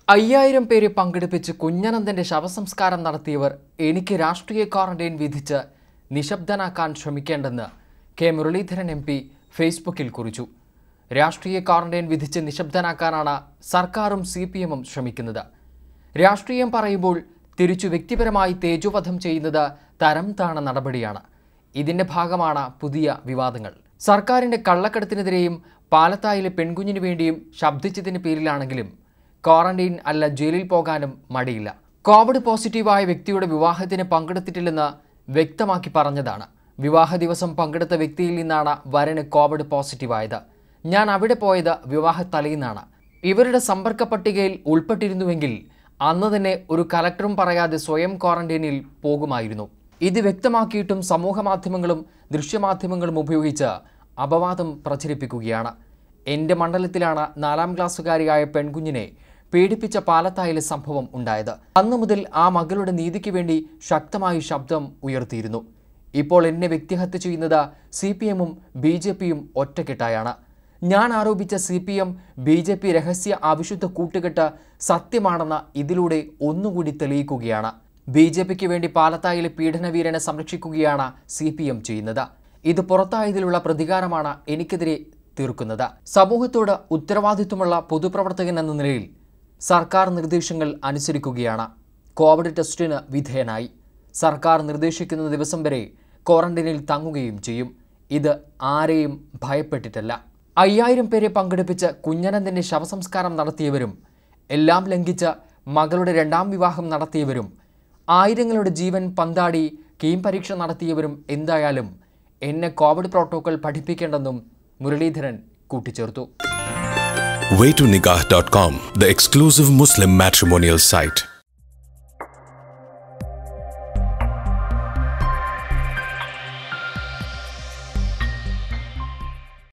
അയ്യായിരം പേരെ പങ്കെടുപ്പിച്ച് കുഞ്ഞനന്ദന്റെ ശവസംസ്കാരം നടത്തിയവർ എനിക്ക് രാഷ്ട്രീയ ക്വാറന്റൈൻ വിധിച്ച് നിശബ്ദനാക്കാൻ ശ്രമിക്കേണ്ടെന്ന് കെ മുരളീധരൻ എം പി ഫേസ്ബുക്കിൽ കുറിച്ചു രാഷ്ട്രീയ ക്വാറന്റൈൻ വിധിച്ച് നിശബ്ദനാക്കാനാണ് സർക്കാരും സി പി എമ്മും ശ്രമിക്കുന്നത് രാഷ്ട്രീയം പറയുമ്പോൾ തിരിച്ചു വ്യക്തിപരമായി തേജോവധം ചെയ്യുന്നത് തരം താണ നടപടിയാണ് ഇതിന്റെ ഭാഗമാണ് പുതിയ വിവാദങ്ങൾ സർക്കാരിന്റെ കള്ളക്കടത്തിനെതിരെയും പാലത്തായിലെ പെൺകുഞ്ഞിനു വേണ്ടിയും ശബ്ദിച്ചതിന് പേരിലാണെങ്കിലും ക്വാറന്റൈൻ അല്ല ജയിലിൽ പോകാനും മടിയില്ല കോവിഡ് പോസിറ്റീവായ വ്യക്തിയുടെ വിവാഹത്തിന് പങ്കെടുത്തിട്ടില്ലെന്ന് വ്യക്തമാക്കി പറഞ്ഞതാണ് വിവാഹ ദിവസം പങ്കെടുത്ത വ്യക്തിയിൽ നിന്നാണ് വരന് കോവിഡ് പോസിറ്റീവായത് ഞാൻ അവിടെ പോയത് വിവാഹ തലേന്നാണ് ഇവരുടെ സമ്പർക്ക പട്ടികയിൽ ഉൾപ്പെട്ടിരുന്നുവെങ്കിൽ അന്ന് തന്നെ ഒരു കലക്ടറും പറയാതെ സ്വയം ക്വാറന്റൈനിൽ പോകുമായിരുന്നു ഇത് വ്യക്തമാക്കിയിട്ടും സമൂഹ മാധ്യമങ്ങളും ദൃശ്യമാധ്യമങ്ങളും ഉപയോഗിച്ച് അപവാദം പ്രചരിപ്പിക്കുകയാണ് എൻ്റെ മണ്ഡലത്തിലാണ് നാലാം ക്ലാസ്സുകാരിയായ പെൺകുഞ്ഞിനെ പീഡിപ്പിച്ച പാലത്തായിലെ സംഭവം ഉണ്ടായത് അന്നു മുതൽ ആ മകളുടെ നീതിക്ക് വേണ്ടി ശക്തമായി ശബ്ദം ഉയർത്തിയിരുന്നു ഇപ്പോൾ എന്നെ വ്യക്തിഹത്യ ചെയ്യുന്നത് സി പി എമ്മും ബി ജെ പിയും ഒറ്റക്കെട്ടായാണ് ഞാൻ ആരോപിച്ച C P M B J P രഹസ്യ അവിശുദ്ധ കൂട്ടുകെട്ട് സത്യമാണെന്ന് ഇതിലൂടെ ഒന്നുകൂടി തെളിയിക്കുകയാണ് ബി ജെ പിക്ക് വേണ്ടി പാലത്തായിലെ പീഡനവീരനെ സംരക്ഷിക്കുകയാണ് സി പി എം ചെയ്യുന്നത് ഇത് പുറത്തായതിലുള്ള പ്രതികാരമാണ് എനിക്കെതിരെ തീർക്കുന്നത് സമൂഹത്തോട് ഉത്തരവാദിത്വമുള്ള പൊതുപ്രവർത്തകൻ എന്ന നിലയിൽ സർക്കാർ നിർദ്ദേശങ്ങൾ അനുസരിക്കുകയാണ് കോവിഡ് ടെസ്റ്റിന് വിധേയനായി സർക്കാർ നിർദ്ദേശിക്കുന്ന ദിവസം വരെ ക്വാറന്റൈനിൽ തങ്ങുകയും ചെയ്യും ഇത് ആരെയും ഭയപ്പെട്ടിട്ടല്ല അയ്യായിരം പേരെ പങ്കെടുപ്പിച്ച് കുഞ്ഞനന്ദന്റെ ശവസംസ്കാരം നടത്തിയവരും എല്ലാം ലംഘിച്ച് മകളുടെ രണ്ടാം വിവാഹം നടത്തിയവരും ആയിരങ്ങളുടെ ജീവൻ പന്താടി കീം പരീക്ഷ നടത്തിയവരും എന്തായാലും എന്നെ കോവിഡ് പ്രോട്ടോകോൾ പഠിപ്പിക്കേണ്ടെന്നും മുരളീധരൻ കൂട്ടിച്ചേർത്തു waytonikah.com, the exclusive Muslim matrimonial site.